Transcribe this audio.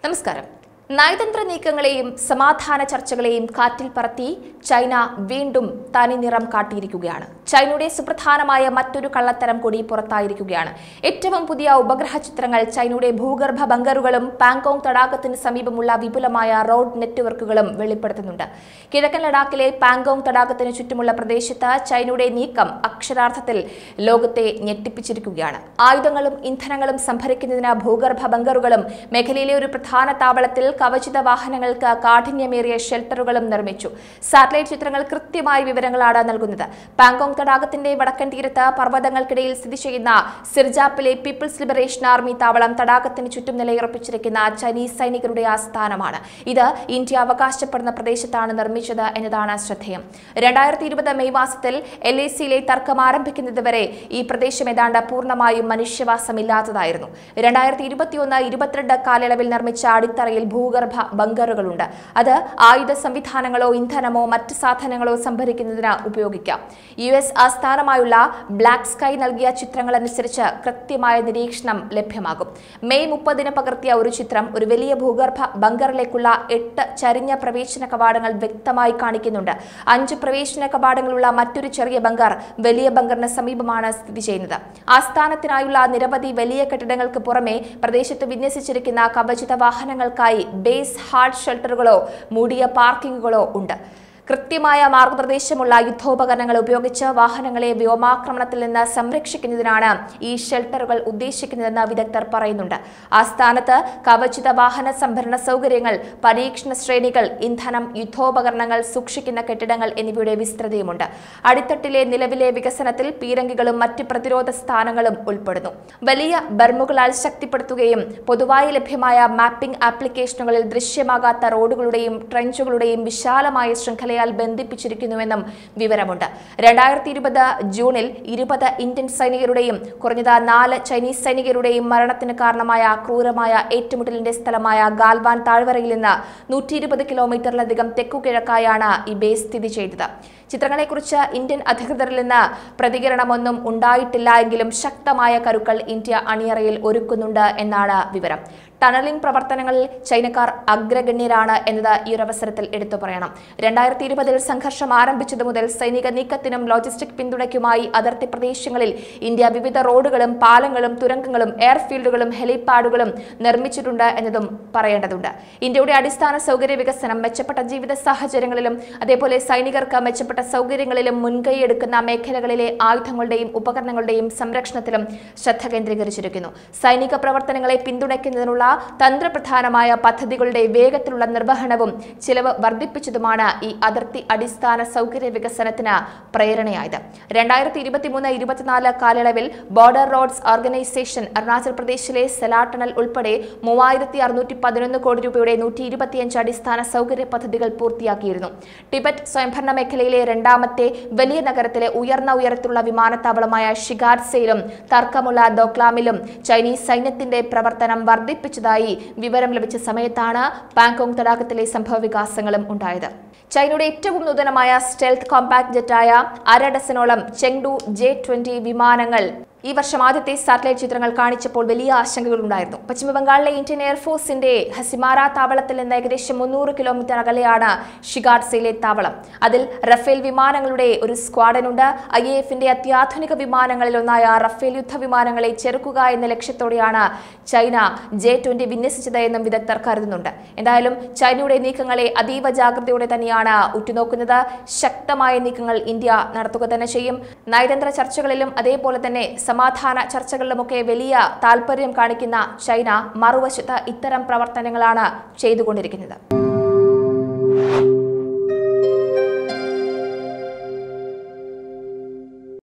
നമസ്കാരം നയതന്ത്ര നീക്കങ്ങളെയും സമാധാന ചർച്ചകളെയും കാറ്റിൽ പറത്തി ചൈന വീണ്ടും തനി നിറം കാട്ടിയിരിക്കുകയാണ് ചൈനയുടെ സുപ്രധാനമായ മറ്റൊരു കള്ളത്തരം കൂടി പുറത്തായിരിക്കുകയാണ് ഏറ്റവും പുതിയ ഉപഗ്രഹ ചിത്രങ്ങൾ ചൈനയുടെ ഭൂഗർഭ ബങ്കറുകളും പാങ്കോങ് തടാകത്തിന് സമീപമുള്ള വിപുലമായ റോഡ് നെറ്റ്വർക്കുകളും വെളിപ്പെടുത്തുന്നുണ്ട് കിഴക്കൻ ലഡാക്കിലെ പാങ്കോങ് തടാകത്തിന് ചുറ്റുമുള്ള പ്രദേശത്ത് ചൈനയുടെ നീക്കം അക്ഷരാർത്ഥത്തിൽ ലോകത്തെ ഞെട്ടിപ്പിച്ചിരിക്കുകയാണ് ആയുധങ്ങളും ഇന്ധനങ്ങളും സംഭരിക്കുന്നതിന് ഭൂഗർഭ ബങ്കറുകളും മേഖലയിലെ ഒരു പ്രധാന താവളത്തിൽ കവചിത വാഹനങ്ങൾക്ക് കാഠിന്യമേറിയ ഷെൽട്ടറുകളും നിർമ്മിച്ചു സാറ്റലൈറ്റ് ചിത്രങ്ങൾ കൃത്യമായ വിവരങ്ങളാണ് നൽകുന്നത് പാങ്കോങ് തടാകത്തിന്റെ വടക്കൻ തീരത്ത് പർവ്വതങ്ങൾക്കിടയിൽ സ്ഥിതി ചെയ്യുന്ന സിർജാപ്പിലെ പീപ്പിൾസ് ലിബറേഷൻ ആർമി താവളം തടാകത്തിന് ചുറ്റും നിലയുറപ്പിച്ചിരിക്കുന്ന ചൈനീസ് സൈനികരുടെ ആസ്ഥാനമാണ് ഇത് ഇന്ത്യ അവകാശപ്പെടുന്ന പ്രദേശത്താണ് നിർമ്മിച്ചത് എന്നതാണ് ശ്രദ്ധേയം രണ്ടായിരത്തി ഇരുപത് മെയ് മാസത്തിൽ എൽ എ സിയിലെ തർക്കം ആരംഭിക്കുന്നതുവരെ ഈ പ്രദേശം ഏതാണ്ട് പൂർണ്ണമായും മനുഷ്യവാസമില്ലാത്തതായിരുന്നു രണ്ടായിരത്തി ഇരുപത്തിയൊന്ന് ഇരുപത്തിരണ്ട് കാലയളവിൽ നിർമ്മിച്ച അടിത്തറയിൽ ഭൂഗർഭ ബങ്കറുകളുണ്ട് അത് ആയുധ സംവിധാനങ്ങളോ ഇന്ധനമോ മറ്റ് സാധനങ്ങളോ സംഭരിക്കുന്നതിന് ഉപയോഗിക്കാം യു എസ് ആസ്ഥാനമായുള്ള ബ്ലാക്ക് സ്കൈ നൽകിയ ചിത്രങ്ങൾ അനുസരിച്ച് കൃത്യമായ നിരീക്ഷണം ലഭ്യമാകും മെയ് മുപ്പതിന് പകർത്തിയ ഒരു ചിത്രം ഒരു വലിയ ഭൂഗർഭ ബങ്കറിലേക്കുള്ള എട്ട് ചരിഞ്ഞ പ്രവേശന കവാടങ്ങൾ വ്യക്തമായി കാണിക്കുന്നുണ്ട് അഞ്ച് പ്രവേശന കവാടങ്ങളുള്ള മറ്റൊരു ചെറിയ ബങ്കർ വലിയ ബങ്കറിന് സമീപമാണ് സ്ഥിതി ചെയ്യുന്നത് ആസ്ഥാനത്തിനായുള്ള നിരവധി വലിയ കെട്ടിടങ്ങൾക്ക് പുറമെ പ്രദേശത്ത് വിന്യസിച്ചിരിക്കുന്ന കവചിത വാഹനങ്ങൾക്കായി ബേസ് ഹാർഡ് ഷെൽട്ടറുകളോ മൂടിയ പാർക്കിങ്ങുകളോ ഉണ്ട് കൃത്യമായ മാർഗനിർദ്ദേശമുള്ള യുദ്ധോപകരണങ്ങൾ ഉപയോഗിച്ച് വാഹനങ്ങളെ വ്യോമാക്രമണത്തിൽ നിന്ന് സംരക്ഷിക്കുന്നതിനാണ് ഈ ഷെൽട്ടറുകൾ ഉദ്ദേശിക്കുന്നതെന്ന് വിദഗ്ധർ പറയുന്നുണ്ട് ആസ്ഥാനത്ത് കവചിത വാഹന സംഭരണ സൗകര്യങ്ങൾ പരീക്ഷണ ശ്രേണികൾ ഇന്ധനം യുദ്ധോപകരണങ്ങൾ സൂക്ഷിക്കുന്ന കെട്ടിടങ്ങൾ എന്നിവയുടെ വിസ്തൃതയുമുണ്ട് അടിത്തട്ടിലെ നിലവിലെ വികസനത്തിൽ പീരങ്കികളും മറ്റ് പ്രതിരോധ സ്ഥാനങ്ങളും ഉൾപ്പെടുന്നു വലിയ ബർമുകളാൽ ശക്തിപ്പെടുത്തുകയും പൊതുവായി ലഭ്യമായ മാപ്പിംഗ് ആപ്ലിക്കേഷനുകളിൽ ദൃശ്യമാകാത്ത റോഡുകളുടെയും ട്രെഞ്ചുകളുടെയും വിശാലമായ ശൃംഖലയാൽ ബന്ധിപ്പിച്ചിരിക്കുന്നുവെന്നും വിവരമുണ്ട് രണ്ടായിരത്തി ഇരുപത് ജൂണിൽ ഇരുപത് ഇന്ത്യൻ സൈനികരുടെയും കുറഞ്ഞത് നാല് ചൈനീസ് സൈനികരുടെയും മരണത്തിന് കാരണമായ ക്രൂരമായ ഏറ്റുമുട്ടലിന്റെ സ്ഥലമായ ഗാൽവാൻ താഴ്വരയിൽ നിന്ന് നൂറ്റി ഇരുപത് കിലോമീറ്ററിലധികം തെക്കുകിഴക്കായാണ് ഈ ബേസ് സ്ഥിതി ചെയ്തത് ചിത്രങ്ങളെക്കുറിച്ച് ഇന്ത്യൻ അധികൃതരിൽ നിന്ന് പ്രതികരണമൊന്നും ഉണ്ടായിട്ടില്ല എങ്കിലും ശക്തമായ കരുക്കൾ ഇന്ത്യ അണിയറയിൽ ഒരുക്കുന്നുണ്ട് എന്നാണ് വിവരം ടണലിംഗ് പ്രവർത്തനങ്ങളിൽ ചൈനക്കാർ അഗ്രഗണ്യരാണ് എന്നത് ഈ ഒരു അവസരത്തിൽ എടുത്തു പറയണം രണ്ടായിരത്തി ഇരുപതിൽ സംഘർഷം ആരംഭിച്ചതു മുതൽ സൈനിക നീക്കത്തിനും ലോജിസ്റ്റിക് പിന്തുണയ്ക്കുമായി അതിർത്തി പ്രദേശങ്ങളിൽ ഇന്ത്യ വിവിധ റോഡുകളും പാലങ്ങളും തുരങ്കങ്ങളും എയർഫീൽഡുകളും ഹെലിപാഡുകളും നിർമ്മിച്ചിട്ടുണ്ട് എന്നതും പറയേണ്ടതുണ്ട് ഇന്ത്യയുടെ അടിസ്ഥാന സൗകര്യ വികസനം മെച്ചപ്പെട്ട ജീവിത സാഹചര്യങ്ങളിലും അതേപോലെ സൈനികർക്ക് മെച്ചപ്പെട്ട സൗകര്യങ്ങളിലും മുൻകൈ എടുക്കുന്ന മേഖലകളിലെ ആയുധങ്ങളുടെയും ഉപകരണങ്ങളുടെയും സംരക്ഷണത്തിലും ശ്രദ്ധ കേന്ദ്രീകരിച്ചിരിക്കുന്നു സൈനിക പ്രവർത്തനങ്ങളെ പിന്തുണയ്ക്കുന്നതിനുള്ള തന്ത്രപ്രധാനമായ പദ്ധതികളുടെ വേഗത്തിലുള്ള നിർവഹണവും ചിലവ് വർദ്ധിപ്പിച്ചതുമാണ് ഈ അതിർത്തി അടിസ്ഥാന സൗകര്യ വികസനത്തിന് പ്രേരണയായത് രണ്ടായിരത്തി ഇരുപത്തിമൂന്ന് ഇരുപത്തിനാല് കാലയളവിൽ ബോർഡർ റോഡ്സ് ഓർഗനൈസേഷൻ അരുണാചൽ പ്രദേശിലെ സെലാട്ടണൽ ഉൾപ്പെടെ മൂവായിരത്തി അറുന്നൂറ്റി പതിനൊന്ന് കോടി രൂപയുടെ നൂറ്റി ഇരുപത്തിയഞ്ച് അടിസ്ഥാന സൗകര്യ പദ്ധതികൾ പൂർത്തിയാക്കിയിരുന്നു ടിബറ്റ് സ്വയംഭരണ മേഖലയിലെ രണ്ടാമത്തെ വലിയ നഗരത്തിലെ ഉയർന്ന ഉയരത്തിലുള്ള വിമാനത്താവളമായ ഷിഗാർസയിലും തർക്കമുള്ള ദോക്ലാമിലും ചൈനീസ് സൈന്യത്തിന്റെ പ്രവർത്തനം വർദ്ധിപ്പിച്ചതായി വിവരം ലഭിച്ച സമയത്താണ് പാങ്കോങ് തടാകത്തിലെ സംഭവവികാസങ്ങളും ഉണ്ടായത് ചൈനയുടെ ഏറ്റവും നൂതനമായ സ്റ്റെൽത്ത് കോമ്പാക്ട് ജെറ്റായ അര ഡസനോളം ചെങ്ഡു ജെ ട്വന്റി വിമാനങ്ങൾ ഈ വർഷം ആദ്യത്തെ സാറ്റലൈറ്റ് ചിത്രങ്ങൾ കാണിച്ചപ്പോൾ വലിയ ആശങ്കകൾ ഉണ്ടായിരുന്നു പശ്ചിമബംഗാളിലെ ഇന്ത്യൻ എയർഫോഴ്സിന്റെ ഹസിമാര താവളത്തിൽ നിന്ന് ഏകദേശം മുന്നൂറ് കിലോമീറ്റർ അകലെയാണ് ഷിഗാർസയിലെ താവളം അതിൽ റഫേൽ വിമാനങ്ങളുടെ ഒരു സ്ക്വാഡൻ ഉണ്ട് ഐ എ എഫിന്റെ അത്യാധുനിക വിമാനങ്ങളിൽ ഒന്നായ റഫേൽ യുദ്ധവിമാനങ്ങളെ ചെറുക്കുക എന്ന ലക്ഷ്യത്തോടെയാണ് ചൈന ജെ ട്വന്റി വിന്യസിച്ചത് എന്നും വിദഗ്ധർ കരുതുന്നുണ്ട് എന്തായാലും ചൈനയുടെ നീക്കങ്ങളെ അതീവ ജാഗ്രതയോടെ തന്നെയാണ് ഉറ്റുനോക്കുന്നത് ശക്തമായ നീക്കങ്ങൾ ഇന്ത്യ നടത്തുക തന്നെ ചെയ്യും നയതന്ത്ര ചർച്ചകളിലും അതേപോലെ തന്നെ സമാധാന ചർച്ചകളിലുമൊക്കെ വലിയ താല്പര്യം കാണിക്കുന്ന ചൈന മറുവശത്ത് ഇത്തരം പ്രവർത്തനങ്ങളാണ് ചെയ്തുകൊണ്ടിരിക്കുന്നത്